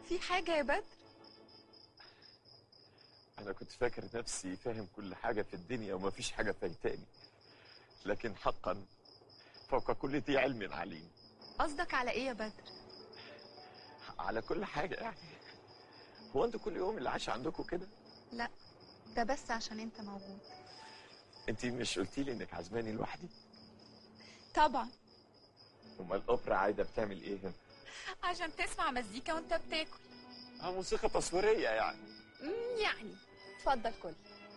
في حاجة يا بدر انا كنت فاكر نفسي فاهم كل حاجه في الدنيا ومفيش حاجه فايتاني لكن حقا فوق كل ذي علم عليم قصدك على ايه يا بدر على كل حاجه يعني هو انتوا كل يوم اللي عايش عندكم كده لا ده بس عشان انت موجود انت مش قلتي لي انك عزماني لوحدي طبعا امال الاوبرا عايده بتعمل ايه هنا عشان تسمع مزيكا وانت بتاكل اه موسيقى تصويريه يعني مم، يعني اتفضل كل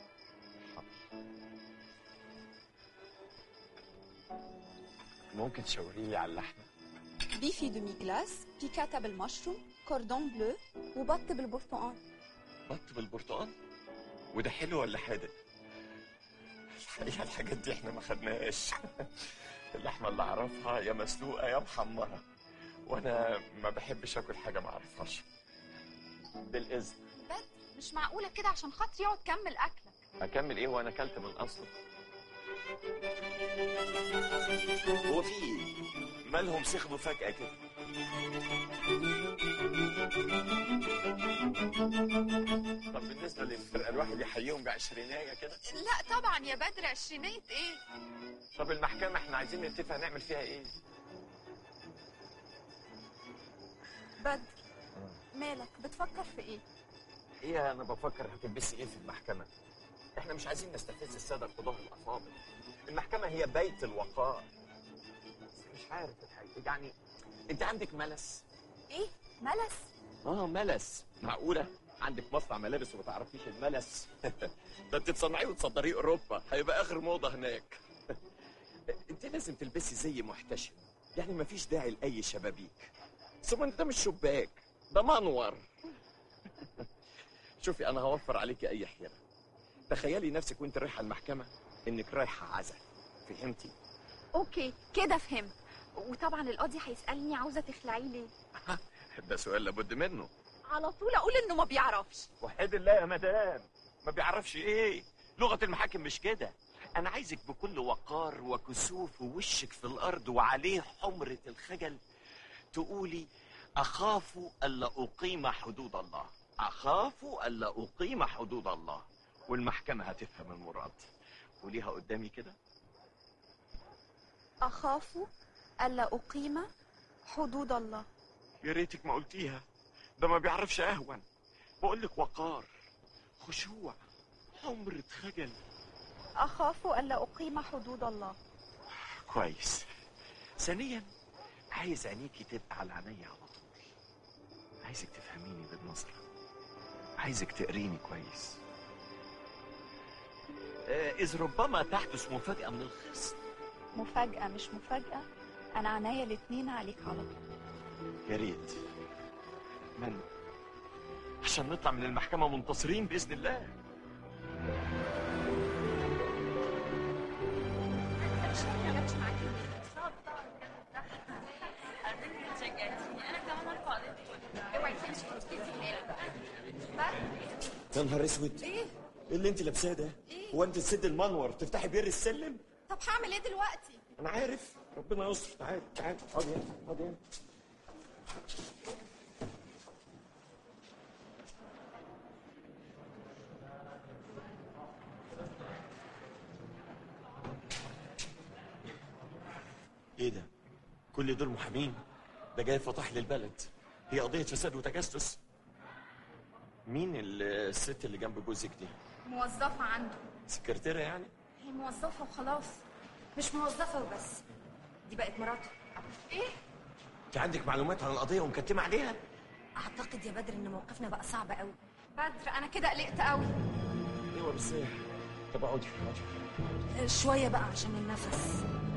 ممكن تشاوري لي على اللحمه بيفي دومي جلاس بيكاتا بالمشروم كوردون بلو وبط بالبرتقال بط بالبرتقال وده حلو ولا حادق الحقيقه الحاجات دي احنا ما خدناهاش اللحمه اللي اعرفها يا مسلوقه يا محمره وانا ما بحبش اكل حاجه ما اعرفهاش بالاذن بدر مش معقولة كده عشان خاطري اقعد كمل اكلك اكمل ايه وانا اكلت من اصله هو في ايه مالهم سخنوا فجاه كده طب بالنسبه للفرقه الواحد يحييهم بعشرينايه كده لا طبعا يا بدر عشرينية ايه طب المحكمه احنا عايزين نتفق نعمل فيها ايه بدر مالك بتفكر في ايه ايه انا بفكر هتلبسي ايه في المحكمه احنا مش عايزين نستفز الساده القضاه الافاضل المحكمه هي بيت الوقار بس مش عارف الحقيقه يعني انت عندك ملس ايه ملس اه ملس معقوله عندك مصنع ملابس وما تعرفيش الملس ده انت تصنعيه وتصدريه اوروبا هيبقى اخر موضه هناك انت لازم تلبسي زي محتشم يعني مفيش داعي لاي شبابيك ثم انت ده مش شباك ده منور شوفي انا هوفر عليكي اي حيره تخيلي نفسك وانت رايحه المحكمه انك رايحه عزا فهمتي اوكي كده فهمت وطبعا القاضي هيسالني عاوزه تخلعيه ليه ده سؤال لابد منه على طول اقول انه ما بيعرفش وحيد الله يا مدام ما بيعرفش ايه لغه المحاكم مش كده انا عايزك بكل وقار وكسوف ووشك في الارض وعليه حمره الخجل تقولي اخاف الا اقيم حدود الله اخاف الا اقيم حدود الله والمحكمه هتفهم المراد قوليها قدامي كده اخاف الا اقيم حدود الله يا ريتك ما قلتيها ده ما بيعرفش اهون بقول لك وقار خشوع حمره خجل اخاف الا اقيم حدود الله كويس ثانيا عايز عينيكي تبقى على عينيا على طول عايزك تفهميني بالنظرة عايزك تقريني كويس آه، إذ ربما تحدث مفاجأة من الخصم مفاجاه مش مفاجاه انا عينيا الاتنين عليك على طول يا ريت من عشان نطلع من المحكمة منتصرين بإذن الله يا نهار اسود ايه ايه اللي انت لابساه ده؟ إيه؟ هو انت تسد المنور تفتحي بير السلم؟ طب هعمل ايه دلوقتي انا عارف ربنا يستر تعالى تعالى اقعد هنا اقعد هنا ايه ده؟ كل دول محامين ده جاي فتح للبلد هي قضية فساد وتجسس مين ال- الست اللي جنب جوزك دي؟ موظفه عنده سكرتيرة يعني؟ هي موظفه وخلاص مش موظفة وبس دي بقت مراته ايه انت عندك معلومات عن القضية ومكتمة عليها؟ أعتقد يا بدر إن موقفنا بقى صعب قوي بدر انا كده قلقت قوي ايوه بس طب اقعدي اقعدي شوية بقى عشان النفس